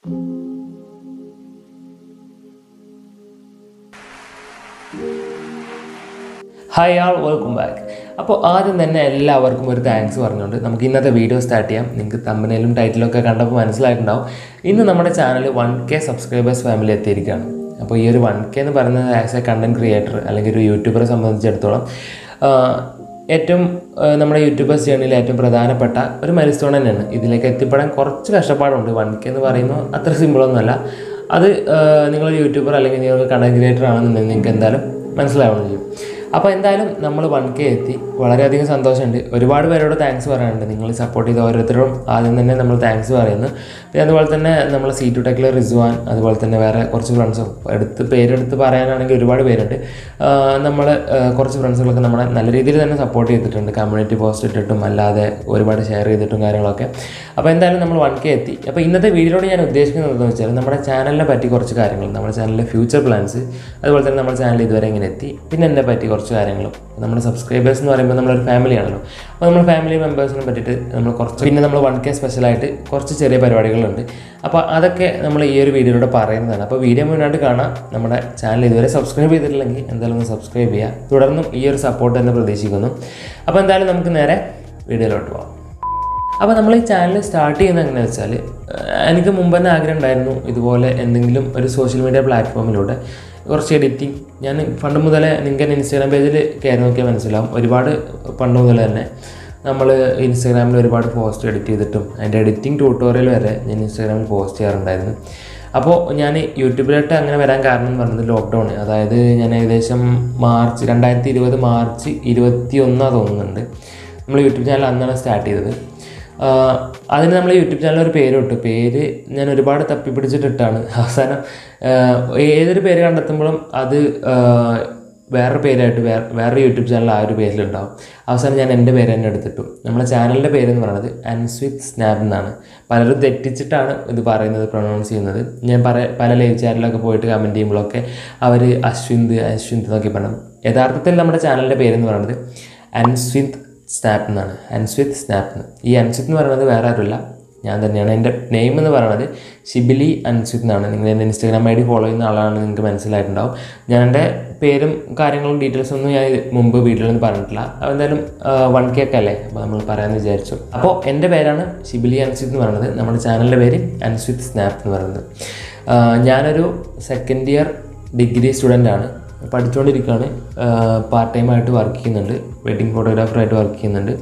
hi ആൾ welcome back അപ്പോൾ ആദ്യം തന്നെ എല്ലാവർക്കും ഒരു താങ്ക്സ് പറഞ്ഞുകൊണ്ട് നമുക്ക് ഇന്നത്തെ വീഡിയോ സ്റ്റാർട്ട് ചെയ്യാം നിങ്ങൾക്ക് തമ്പനയിലും ടൈറ്റിലും ഒക്കെ കണ്ടപ്പോൾ മനസ്സിലായിട്ടുണ്ടാവും ഇന്ന് നമ്മുടെ channel one K subscribers family എത്തിയിരിക്കുകയാണ് അപ്പോൾ ഈ ഒരു വൺ കെ എന്ന് പറയുന്നത് ആസ് എ കണ്ടൻറ് ക്രിയേറ്റർ അല്ലെങ്കിൽ ഒരു യൂട്യൂബറെ സംബന്ധിച്ചിടത്തോളം ആഹ്, ഏറ്റവും ആഹ്, നമ്മുടെ യൂട്യൂബേഴ്സ് ജേണിയിൽ ഏറ്റവും പ്രധാനപ്പെട്ട ഒരു മൈൽസ്റ്റോൺ തന്നെയാണ് ഇതിലേക്ക് എത്തിപ്പെടാൻ കുറച്ച് കഷ്ടപ്പാടുണ്ട് വൺ കെ എന്ന് പറയുമ്പോൾ അത്ര സിമ്പിളൊന്നുമല്ല അത് ആഹ്, നിങ്ങളൊരു യൂട്യൂബർ അല്ലെങ്കിൽ നിങ്ങൾ കണ്ടൻറ് ക്രിയേറ്റർ ആണെന്നുണ്ടെങ്കിൽ നിങ്ങൾക്ക് എന്തായാലും മനസ്സിലാവുകയും ചെയ്യും അപ്പോൾ എന്തായാലും നമ്മൾ വൺ കെ എത്തി വളരെയധികം സന്തോഷമുണ്ട് ഒരുപാട് പേരോട് താങ്ക്സ് പറയാനുണ്ട് നിങ്ങൾ സപ്പോർട്ട് ചെയ്ത ഓരോരുത്തരോടും ആദ്യം തന്നെ നമ്മൾ താങ്ക്സ് പറയുന്നു പിന്നെ അതുപോലെ തന്നെ നമ്മൾ സി ടു ടെക്കിലെ റിസ്വാൻ അതുപോലെ തന്നെ വേറെ കുറച്ച് ഫ്രണ്ട്സും എടുത്ത് പേരെടുത്ത് പറയാനാണെങ്കിൽ ഒരുപാട് പേരുണ്ട് നമ്മൾ കുറച്ച് ഫ്രണ്ട്സുകളൊക്കെ നമ്മളെ നല്ല രീതിയിൽ തന്നെ സപ്പോർട്ട് ചെയ്തിട്ടുണ്ട് കമ്മ്യൂണിറ്റി പോസ്റ്റ് ഇട്ടിട്ടും അല്ലാതെ ഒരുപാട് ഷെയർ ചെയ്തിട്ടും കാര്യങ്ങളൊക്കെ അപ്പോൾ എന്തായാലും നമ്മൾ വൺ കെ എത്തി അപ്പോൾ ഇന്നത്തെ വീഡിയോയോട് ഞാൻ ഉദ്ദേശിക്കുന്നത് എന്താണെന്ന് വെച്ചാൽ നമ്മുടെ ചാനലിനെ പറ്റി കുറച്ച് കാര്യങ്ങൾ നമ്മുടെ ചാനലിലെ ഫ്യൂച്ചർ പ്ലാൻസ് അതുപോലെ തന്നെ നമ്മുടെ ചാനൽ ഇതുവരെ എങ്ങനെ എത്തി പിന്നെ എന്നെ പറ്റി കുറച്ച് കാര്യങ്ങളും നമ്മുടെ സബ്സ്ക്രൈബേഴ്സ് എന്ന് പറയുമ്പോൾ നമ്മളൊരു ഫാമിലി ആണല്ലോ അപ്പോൾ നമ്മൾ ഫാമിലി മെമ്പേഴ്സിനെ പറ്റിയിട്ട് നമ്മൾ കുറച്ച് പിന്നെ നമ്മൾ വൺ കെ സ്പെഷ്യലായിട്ട് കുറച്ച് ചെറിയ പരിപാടികളുണ്ട് അപ്പോൾ അതൊക്കെ നമ്മൾ ഈ ഒരു വീഡിയോയിലൂടെ പറയുന്നതാണ് അപ്പോൾ വീഡിയോ മുന്നോട്ട് കാണാം നമ്മുടെ ചാനൽ ഇതുവരെ സബ്സ്ക്രൈബ് ചെയ്തിട്ടില്ലെങ്കിൽ എന്തായാലും ഒന്ന് സബ്സ്ക്രൈബ് ചെയ്യുക തുടർന്നും ഈ ഒരു സപ്പോർട്ട് തന്നെ പ്രതീക്ഷിക്കുന്നു അപ്പോൾ എന്തായാലും നമുക്ക് നേരെ വീഡിയോയിലോട്ട് പോകാം അപ്പോൾ നമ്മൾ ഈ ചാനൽ സ്റ്റാർട്ട് ചെയ്യുന്നത് എങ്ങനെയാണെന്ന് വെച്ചാൽ ഏഹ് എനിക്ക് മുമ്പ് തന്നെ ആഗ്രഹം ഉണ്ടായിരുന്നു ഇതുപോലെ എന്തെങ്കിലും ഒരു സോഷ്യൽ മീഡിയ പ്ലാറ്റ്ഫോമിലൂടെ കുറച്ച് എഡിറ്റിംഗ് ഞാൻ പണ്ട് മുതലേ നിങ്ങൾക്ക് എൻ്റെ ഇൻസ്റ്റാഗ്രാം പേജിൽ കയറി നോക്കിയാൽ മനസ്സിലാവും ഒരുപാട് പണ്ട് മുതൽ തന്നെ നമ്മൾ ഇൻസ്റ്റാഗ്രാമിൽ ഒരുപാട് പോസ്റ്റ് എഡിറ്റ് ചെയ്തിട്ടും അതിൻ്റെ എഡിറ്റിംഗ് ട്യൂട്ടോറിയൽ വരെ ഞാൻ ഇൻസ്റ്റാഗ്രാമിൽ പോസ്റ്റ് ചെയ്യാറുണ്ടായിരുന്നു അപ്പോൾ ഞാൻ യൂട്യൂബിലോട്ട് അങ്ങനെ വരാൻ കാരണം എന്ന് പറയുന്നത് ലോക്ക്ഡൗൺ അതായത് ഞാൻ ഏകദേശം മാർച്ച് രണ്ടായിരത്തി ഇരുപത് മാർച്ച് ഇരുപത്തി ഒന്നാണ് തോന്നുന്നുണ്ട് നമ്മൾ യൂട്യൂബ് ചാനൽ അന്നാണ് സ്റ്റാർട്ട് ചെയ്തത് ആഹ് അതിന് നമ്മൾ യൂട്യൂബ് ചാനൽ ഒരു പേര് ഇട്ടു പേര് ഞാൻ ഒരുപാട് തപ്പിപ്പിടിച്ചിട്ടിട്ടാണ് അവസാനം ആഹ് ഏതൊരു പേര് കണ്ടെത്തുമ്പോഴും അത് ആഹ് വേറെ പേരായിട്ട് വേറെ വേറെ യൂട്യൂബ് ചാനൽ ആ ഒരു പേരിലുണ്ടാവും അവസാനം ഞാൻ എൻ്റെ പേര് തന്നെ എടുത്തിട്ടു നമ്മുടെ ചാനലിൻ്റെ പേര് എന്ന് പറയുന്നത് അൻസ്വിത്ത് സ്നാപ്പ് എന്നാണ് പലരും തെറ്റിച്ചിട്ടാണ് ഇത് പറയുന്നത് പ്രൊണൗൺസ് ചെയ്യുന്നത് ഞാൻ പറ പല ലൈവ് ചാനലിലൊക്കെ പോയിട്ട് കമൻറ്റ് ചെയ്യുമ്പോഴൊക്കെ അവർ അശ്വിന്ത് അശ്വിന്ത് എന്നൊക്കെ പറഞ്ഞു യഥാർത്ഥത്തിൽ നമ്മുടെ ചാനലിൻ്റെ പേരെന്ന് പറയുന്നത് അൻസ്വിത്ത് സ്നാപ്പ് എന്നാണ് അൻസ്വിത്ത് സ്നാപ്പ് എന്ന് ഈ അൻസ്വിത്ത് എന്ന് പറയുന്നത് വേറെ ആരുമില്ല ഞാൻ തന്നെയാണ് എൻ്റെ നെയിം എന്ന് പറയുന്നത് ഷിബിലി അൻസ്വിത്ത് എന്നാണ് നിങ്ങൾ എൻ്റെ ഇൻസ്റ്റാഗ്രാം ഐ ഡി ഫോളോ ചെയ്യുന്ന ആളാണ് നിങ്ങൾക്ക് മനസ്സിലായിട്ടുണ്ടാവും ഞാൻ എൻ്റെ പേരും കാര്യങ്ങളും ഡീറ്റെയിൽസും ഒന്നും ഞാൻ മുമ്പ് വീട്ടിലൊന്നും പറഞ്ഞിട്ടില്ല അപ്പോൾ എന്തായാലും വൺ കെ ഒക്കെ അല്ലേ അപ്പോൾ നമ്മൾ പറയാമെന്ന് വിചാരിച്ചു അപ്പോൾ എൻ്റെ പേരാണ് ഷിബിലി അൻസ്വിത്ത് എന്ന് പറയുന്നത് നമ്മുടെ ചാനലിൻ്റെ പേര് അൻസ്വിത്ത് സ്നാപ്പ് എന്ന് പറയുന്നത് ആ, ഞാനൊരു സെക്കൻഡ് ഇയർ ഡിഗ്രി സ്റ്റുഡൻ്റ് ആണ് പഠിച്ചുകൊണ്ടിരിക്കുകയാണ് പാർട്ട് ടൈം ആയിട്ട് വർക്ക് ചെയ്യുന്നുണ്ട് വെഡിങ് ഫോട്ടോഗ്രാഫറായിട്ട് വർക്ക് ചെയ്യുന്നുണ്ട്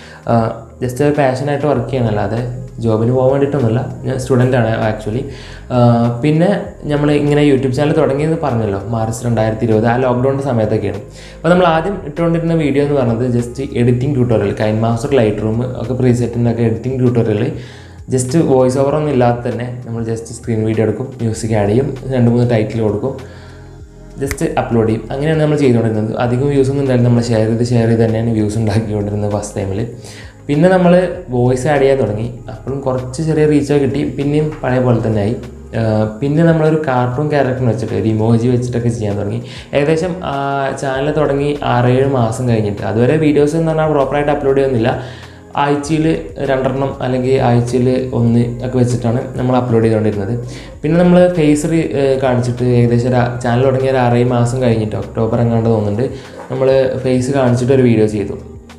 ജസ്റ്റ് ഒരു പാഷനായിട്ട് വർക്ക് ചെയ്യണം അല്ലാതെ ജോബിന് പോകാൻ വേണ്ടിയിട്ടൊന്നുമല്ല ഞാൻ സ്റ്റുഡൻ്റ് ആണ് ആക്ച്വലി പിന്നെ നമ്മൾ ഇങ്ങനെ യൂട്യൂബ് ചാനൽ തുടങ്ങിയെന്ന് പറഞ്ഞല്ലോ മാർച്ച് രണ്ടായിരത്തി ഇരുപത് ആ ലോക്ക്ഡൗണിൻ്റെ സമയത്തൊക്കെയാണ് അപ്പോൾ നമ്മൾ ആദ്യം ഇട്ടുകൊണ്ടിരുന്ന വീഡിയോ എന്ന് പറയുന്നത് ജസ്റ്റ് എഡിറ്റിംഗ് ട്യൂട്ടോറിയൽ കൈൻ മാസ്റ്റർ ലൈറ്റ് റൂം ഒക്കെ പ്രീസെറ്റിൻ്റെ ഒക്കെ editing tutorial just voice over ഒന്നും ഇല്ലാതെ തന്നെ നമ്മൾ ജസ്റ്റ് സ്ക്രീൻ വീഡിയോ എടുക്കും മ്യൂസിക് ആഡ് ചെയ്യും രണ്ട് മൂന്ന് ടൈറ്റിൽ കൊടുക്കും ജസ്റ്റ് അപ്ലോഡ് ചെയ്യും അങ്ങനെയാണ് നമ്മൾ ചെയ്തുകൊണ്ടിരുന്നത് അധികം വ്യൂസ് ഒന്നും ഉണ്ടായിരുന്നു നമ്മൾ ഷെയർ ചെയ്ത് ഷെയർ ചെയ്ത് തന്നെയാണ് വ്യൂസ് ഉണ്ടാക്കിക്കൊണ്ടിരുന്നത് ഫസ്റ്റ് ടൈമിൽ പിന്നെ നമ്മൾ വോയിസ് ആഡ് ചെയ്യാൻ തുടങ്ങി അപ്പോഴും കുറച്ച് ചെറിയ റീച്ചൊക്കെ കിട്ടി പിന്നെയും പഴയ പോലെ തന്നെ ആയി ആഹ് പിന്നെ നമ്മളൊരു കാർട്ടൂൺ ക്യാരക്ടർ വെച്ചിട്ട് ഒരു ഇമോജി വെച്ചിട്ടൊക്കെ ചെയ്യാൻ തുടങ്ങി ഏകദേശം ചാനൽ തുടങ്ങി ആറേഴ് മാസം കഴിഞ്ഞിട്ട് അതുവരെ വീഡിയോസ് എന്ന് പറഞ്ഞാൽ പ്രോപ്പറായിട്ട് അപ്ലോഡ് ചെയ്യുന്നില്ല ആഴ്ചയിൽ രണ്ടെണ്ണം അല്ലെങ്കിൽ ആഴ്ചയിൽ ഒന്ന് ഒക്കെ വെച്ചിട്ടാണ് നമ്മൾ അപ്ലോഡ് ചെയ്തുകൊണ്ടിരുന്നത് പിന്നെ നമ്മൾ ഫേസ് റീ കാണിച്ചിട്ട് ഏകദേശം ഒരു ചാനൽ തുടങ്ങിയ ഒരു ആറേഴ് മാസം കഴിഞ്ഞിട്ട് ഒക്ടോബർ എങ്ങാണ്ട് തോന്നുന്നുണ്ട് നമ്മൾ ഫേസ് കാണിച്ചിട്ട് ഒരു വീഡിയോ ചെയ്തു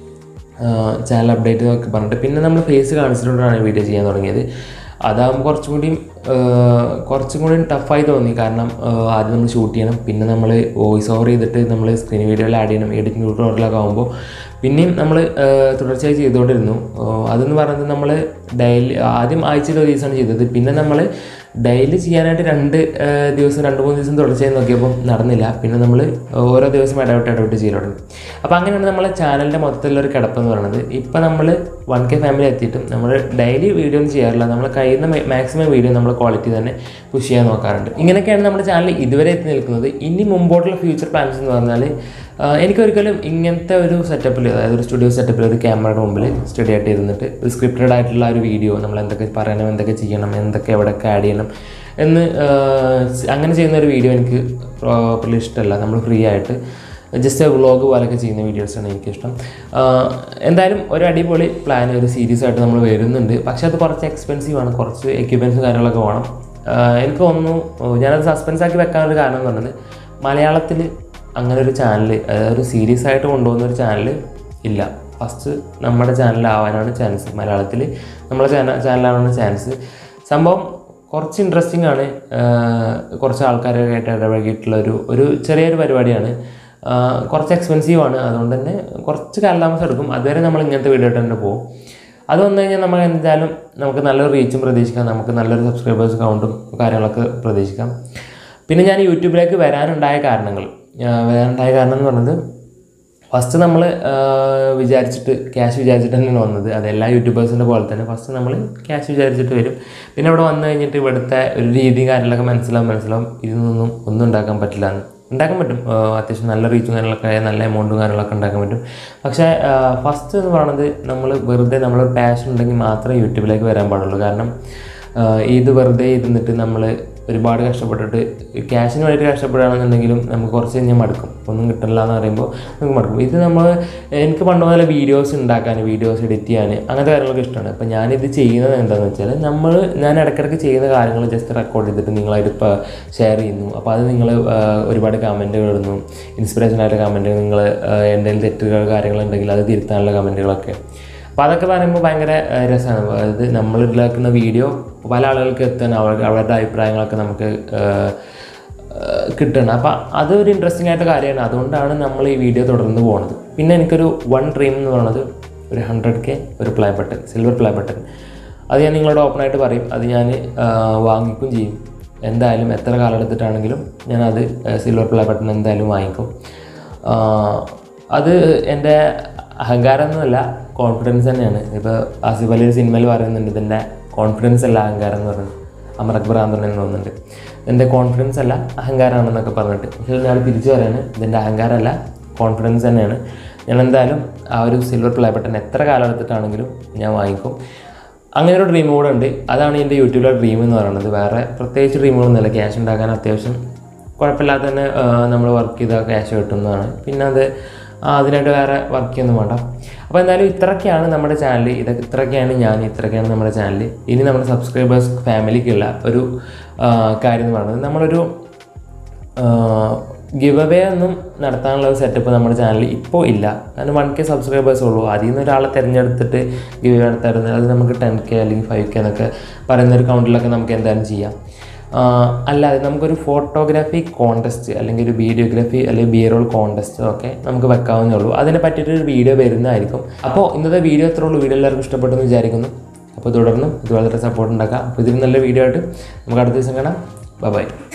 ചാനൽ അപ്ഡേറ്റ് എന്നൊക്കെ പറഞ്ഞിട്ട് പിന്നെ നമ്മൾ ഫേസ് കാണിച്ചിട്ടുകൊണ്ടാണ് വീഡിയോ ചെയ്യാൻ തുടങ്ങിയത് അതാകുമ്പോൾ കുറച്ചും കൂടിയും ആഹ് കുറച്ചും കൂടി ടഫായി തോന്നി കാരണം ആഹ് ആദ്യം നമ്മൾ ഷൂട്ട് ചെയ്യണം പിന്നെ നമ്മൾ വോയിസ് ഓവർ ചെയ്തിട്ട് നമ്മൾ സ്ക്രീൻ വീഡിയോയിൽ ആഡ് ചെയ്യണം എഡിറ്റിംഗ് ട്യൂട്ടോറിയലൊക്കെ ആകുമ്പോൾ പിന്നെയും നമ്മൾ തുടർച്ചയായി ചെയ്തുകൊണ്ടിരുന്നു ആഹ് അതെന്ന് പറയുന്നത് നമ്മൾ ഡെയിലി ആദ്യം ആഴ്ചയിൽ ഒരു ദിവസമാണ് ചെയ്തത് പിന്നെ നമ്മൾ ഡെയിലി ചെയ്യാനായിട്ട് രണ്ട് ആഹ് ദിവസം രണ്ട് മൂന്ന് ദിവസം തുടർച്ചയായി നോക്കിയപ്പോൾ നടന്നില്ല പിന്നെ നമ്മൾ ഓരോ ദിവസം ഇടവിട്ട് ഇടവിട്ട് ചെയ്യൽ തുടങ്ങി അപ്പോൾ അങ്ങനെയാണ് നമ്മളെ ചാനലിൻ്റെ മൊത്തത്തിലുള്ളൊരു കിടപ്പ് എന്ന് പറയുന്നത് ഇപ്പം നമ്മൾ വൺ കെ ഫാമിലി എത്തിയിട്ടും നമ്മൾ ഡെയിലി വീഡിയോ ഒന്നും ചെയ്യാറില്ല നമ്മൾ കഴിയുന്ന മാക്സിമം വീഡിയോ നമ്മൾ ക്വാളിറ്റി തന്നെ പുഷ് ചെയ്യാൻ നോക്കാറുണ്ട് ഇങ്ങനെയൊക്കെയാണ് നമ്മുടെ ചാനൽ ഇതുവരെ എത്തി നിൽക്കുന്നത് ഇനി മുമ്പോട്ടുള്ള ഫ്യൂച്ചർ പ്ലാൻസ് എന്ന് പറഞ്ഞാൽ ആഹ് എനിക്കൊരിക്കലും ഇങ്ങനത്തെ ഒരു സെറ്റപ്പിൽ അതായത് ഒരു സ്റ്റുഡിയോ സെറ്റപ്പിൽ ഒരു ക്യാമറയുടെ മുമ്പിൽ സ്റ്റഡി ആയിട്ട് ഇരുന്നിട്ട് ഒരു സ്ക്രിപ്റ്റഡ് ആയിട്ടുള്ള ഒരു വീഡിയോ നമ്മൾ എന്തൊക്കെ പറയണം എന്തൊക്കെ ചെയ്യണം എന്തൊക്കെ എവിടെയൊക്കെ ആഡ് ചെയ്യണം എന്ന് ആഹ് അങ്ങനെ ചെയ്യുന്ന ഒരു വീഡിയോ എനിക്ക് പ്രോപ്പർലി ഇഷ്ടമല്ല നമ്മൾ ഫ്രീ ആയിട്ട് ജസ്റ്റ് വ്ളോഗ് പോലെയൊക്കെ ചെയ്യുന്ന വീഡിയോസാണ് എനിക്കിഷ്ടം ആഹ് എന്തായാലും ഒരു അടിപൊളി പ്ലാൻ ഒരു സീരീസ് ആയിട്ട് നമ്മൾ വരുന്നുണ്ട് പക്ഷേ അത് കുറച്ച് എക്സ്പെൻസീവ് ആണ് കുറച്ച് എക്യുപ്മെൻറ്റ്സും കാര്യങ്ങളൊക്കെ വേണം ആഹ് എനിക്ക് തോന്നുന്നു ഓ, ഞാനത് സസ്പെൻസ് ആക്കി വെക്കാനൊരു കാരണം എന്ന് പറയുന്നത് മലയാളത്തിൽ അങ്ങനെ ഒരു ചാനൽ അതായത് ഒരു സീരിയസ് ആയിട്ട് കൊണ്ടുപോകുന്ന ഒരു ചാനൽ ഇല്ല ഫസ്റ്റ് നമ്മുടെ ചാനലാവാനാണ് ചാൻസ് മലയാളത്തിൽ നമ്മളെ ചാനൽ ചാനലാവാനാണ് ചാൻസ് സംഭവം കുറച്ച് ഇൻട്രസ്റ്റിംഗ് ആണ് ആഹ് കുറച്ച് ആൾക്കാരുമായിട്ട് ഇടപഴകിയിട്ടുള്ള ഒരു ഒരു ചെറിയൊരു പരിപാടിയാണ് ആഹ് കുറച്ച് എക്സ്പെൻസീവ് ആണ് അതുകൊണ്ട് തന്നെ കുറച്ച് കാലതാമസം എടുക്കും അതുവരെ നമ്മൾ ഇങ്ങനത്തെ വീഡിയോ ഇട്ട് തന്നെ പോകും അത് വന്നു കഴിഞ്ഞാൽ നമ്മൾ എന്തായാലും നമുക്ക് നല്ലൊരു റീച്ചും പ്രതീക്ഷിക്കാം നമുക്ക് നല്ലൊരു സബ്സ്ക്രൈബേഴ്സ് കൗണ്ടും കാര്യങ്ങളൊക്കെ പ്രതീക്ഷിക്കാം പിന്നെ ഞാൻ യൂട്യൂബിലേക്ക് വരാനുണ്ടായ കാരണങ്ങൾ ആഹ് വരാനുണ്ടായ കാരണം എന്ന് പറയുന്നത് ഫസ്റ്റ് നമ്മൾ വിചാരിച്ചിട്ട് ക്യാഷ് വിചാരിച്ചിട്ട് തന്നെയാണ് വന്നത് അത് എല്ലാ യൂട്യൂബേഴ്സിൻ്റെ പോലെ തന്നെ ഫസ്റ്റ് നമ്മൾ ക്യാഷ് വിചാരിച്ചിട്ട് വരും പിന്നെ ഇവിടെ വന്നു കഴിഞ്ഞിട്ട് ഇവിടുത്തെ ഒരു രീതിയും കാര്യങ്ങളൊക്കെ മനസ്സിലാവും മനസ്സിലാവും ഇതിൽ നിന്നൊന്നും ഒന്നും ഉണ്ടാക്കാൻ പറ്റില്ല എന്ന് ഉണ്ടാക്കാൻ പറ്റും ആ, അത്യാവശ്യം നല്ല റീച്ചും കാര്യങ്ങളൊക്കെ ആയ നല്ല എമൗണ്ടും കാര്യങ്ങളൊക്കെ ഉണ്ടാക്കാൻ പറ്റും പക്ഷേ ഫസ്റ്റ് എന്ന് പറയുന്നത് നമ്മൾ വെറുതെ നമ്മളൊരു പാഷൻ ഉണ്ടെങ്കിൽ മാത്രമേ യൂട്യൂബിലേക്ക് വരാൻ പാടുള്ളൂ കാരണം ആ, ഇത് വെറുതെ ഇരുന്നിട്ട് നമ്മൾ ഒരുപാട് കഷ്ടപ്പെട്ടിട്ട് ക്യാഷിന് വേണ്ടിയിട്ട് കഷ്ടപ്പെടുകയാണെന്നുണ്ടെങ്കിലും നമുക്ക് കുറച്ച് കഴിഞ്ഞാൽ മടുക്കും ഒന്നും കിട്ടില്ല എന്ന് പറയുമ്പോൾ നമുക്ക് മടുക്കും ഇത് നമ്മൾ എനിക്ക് പണ്ട് മുതലേ വീഡിയോസ് ഉണ്ടാക്കാൻ വീഡിയോസ് എഡിറ്റ് ചെയ്യാൻ അങ്ങനത്തെ കാര്യങ്ങളൊക്കെ ഇഷ്ടമാണ് അപ്പോൾ ഞാനിത് ചെയ്യുന്നത് എന്താണെന്ന് വെച്ചാൽ നമ്മൾ ഞാൻ ഇടയ്ക്കിടയ്ക്ക് ചെയ്യുന്ന കാര്യങ്ങൾ ജസ്റ്റ് റെക്കോർഡ് ചെയ്തിട്ട് നിങ്ങളായിട്ട് ഇപ്പോൾ ഷെയർ ചെയ്യുന്നു അപ്പോൾ അത് നിങ്ങൾ ഒരുപാട് കമൻറ്റുകൾ ഇടുന്നു ഇൻസ്പിറേഷൻ ആയിട്ട് കമൻറ്റുകൾ നിങ്ങൾ എന്തെങ്കിലും തെറ്റുകൾ കാര്യങ്ങളുണ്ടെങ്കിൽ അത് തിരുത്താനുള്ള കമൻറ്റുകളൊക്കെ അപ്പോൾ അതൊക്കെ പറയുമ്പോൾ ഭയങ്കര ഏഹ്, രസമാണ് അതായത് നമ്മൾ ഇതിലാക്കുന്ന വീഡിയോ പല ആളുകൾക്ക് എത്താൻ അവർ അവരുടെ അഭിപ്രായങ്ങളൊക്കെ നമുക്ക് ഏഹ്, ഏഹ്, കിട്ടണം അപ്പോൾ അതൊരു ഇൻട്രസ്റ്റിംഗ് ആയിട്ട് കാര്യമാണ് അതുകൊണ്ടാണ് നമ്മൾ ഈ വീഡിയോ തുടർന്ന് പോകുന്നത് പിന്നെ എനിക്കൊരു വൺ ഡ്രീം എന്ന് പറയുന്നത് ഒരു ഹൺഡ്രഡ് കെ ഒരു play button silver play button അത് ഞാൻ നിങ്ങളോട് ഓപ്പണായിട്ട് പറയും അത് ഞാൻ വാങ്ങിക്കും ചെയ്യും എന്തായാലും എത്ര കാലം എടുത്തിട്ടാണെങ്കിലും ഞാനത് സിൽവർ പ്ലേ ബട്ടൺ എന്തായാലും വാങ്ങിക്കും ആഹ് അത് എൻ്റെ അഹങ്കാരം എന്നല്ല കോൺഫിഡൻസ് തന്നെയാണ് ഇപ്പോൾ ആസിഫ് അലി ഒരു സിനിമയിൽ പറയുന്നുണ്ട് ഇതിൻ്റെ കോൺഫിഡൻസ് അല്ല അഹങ്കാരം എന്ന് പറയുന്നത് അമർ അക്ബർ ആന്തോണി എന്ന് തോന്നുന്നുണ്ട് ഇതിൻ്റെ കോൺഫിഡൻസ് അല്ല അഹങ്കാരമാണെന്നൊക്കെ പറഞ്ഞിട്ട് പക്ഷേ ഞാൻ തിരിച്ചു പറയാണ് ഇതിൻ്റെ അഹങ്കാരമല്ല കോൺഫിഡൻസ് തന്നെയാണ് ഞാൻ എന്തായാലും ആ ഒരു സിൽവർ പ്ലേ ബട്ടൺ എത്ര കാലം എടുത്തിട്ടാണെങ്കിലും ഞാൻ വാങ്ങിക്കും അങ്ങനെ ഒരു ഡ്രീം കൂടെ ഉണ്ട് അതാണ് എൻ്റെ യൂട്യൂബിലെ ഡ്രീം എന്ന് പറയുന്നത് വേറെ പ്രത്യേകിച്ച് ഡ്രീമുകളൊന്നുമില്ല ക്യാഷ് ഉണ്ടാക്കാൻ അത്യാവശ്യം കുഴപ്പമില്ലാതെ തന്നെ നമ്മൾ വർക്ക് ചെയ്താൽ ക്യാഷ് കിട്ടുന്നതാണ് പിന്നെ അത് ആ, അതിനായിട്ട് വേറെ വർക്ക് ചെയ്യൊന്നും വേണ്ട അപ്പോൾ എന്തായാലും ഇത്രയൊക്കെയാണ് നമ്മുടെ ചാനൽ ഇതൊക്കെ ഇത്രയൊക്കെയാണ് ഞാൻ ഇത്രയൊക്കെയാണ് നമ്മുടെ ചാനൽ ഇനി നമ്മുടെ സബ്സ്ക്രൈബേഴ്സ് ഫാമിലിക്കുള്ള ഒരു ആ, കാര്യം എന്ന് പറയുന്നത് നമ്മളൊരു ഗിവ് അവേ ഒന്നും നടത്താനുള്ള ഒരു സെറ്റപ്പ് നമ്മുടെ ചാനലിൽ ഇപ്പോൾ ഇല്ല കാരണം വൺ കെ സബ്സ്ക്രൈബേഴ്സ് ഉള്ളൂ അതിൽ നിന്ന് ഒരാളെ തിരഞ്ഞെടുത്തിട്ട് ഗിവ് അവേ നടത്താറുണ്ട് അത് നമുക്ക് ടെൻ കെ അല്ലെങ്കിൽ ഫൈവ് കെ എന്നൊക്കെ പറയുന്ന ഒരു കൗണ്ടിലൊക്കെ നമുക്ക് എന്തായാലും ചെയ്യാം ആഹ് അല്ലാതെ നമുക്കൊരു ഫോട്ടോഗ്രാഫി കോൺടെസ്റ്റ് അല്ലെങ്കിൽ ഒരു വീഡിയോഗ്രാഫി അല്ലെങ്കിൽ ബി റോൾ കോൺടെസ്റ്റ് ഒക്കെ നമുക്ക് വെക്കാവുന്നേ ഉള്ളൂ അതിനെ പറ്റിയിട്ടൊരു വീഡിയോ വരുന്നതായിരിക്കും അപ്പോൾ ഇന്നത്തെ വീഡിയോ എത്ര ഉള്ളൂ വീഡിയോ എല്ലാവർക്കും ഇഷ്ടപ്പെട്ടു എന്ന് വിചാരിക്കുന്നു അപ്പോൾ തുടർന്നും ഇത് വളരെ സപ്പോർട്ട് ഉണ്ടാക്കാം അപ്പോൾ ഇതിൽ നല്ല വീഡിയോ ആയിട്ട് നമുക്ക് അടുത്ത ദിവസം കാണാം ബൈ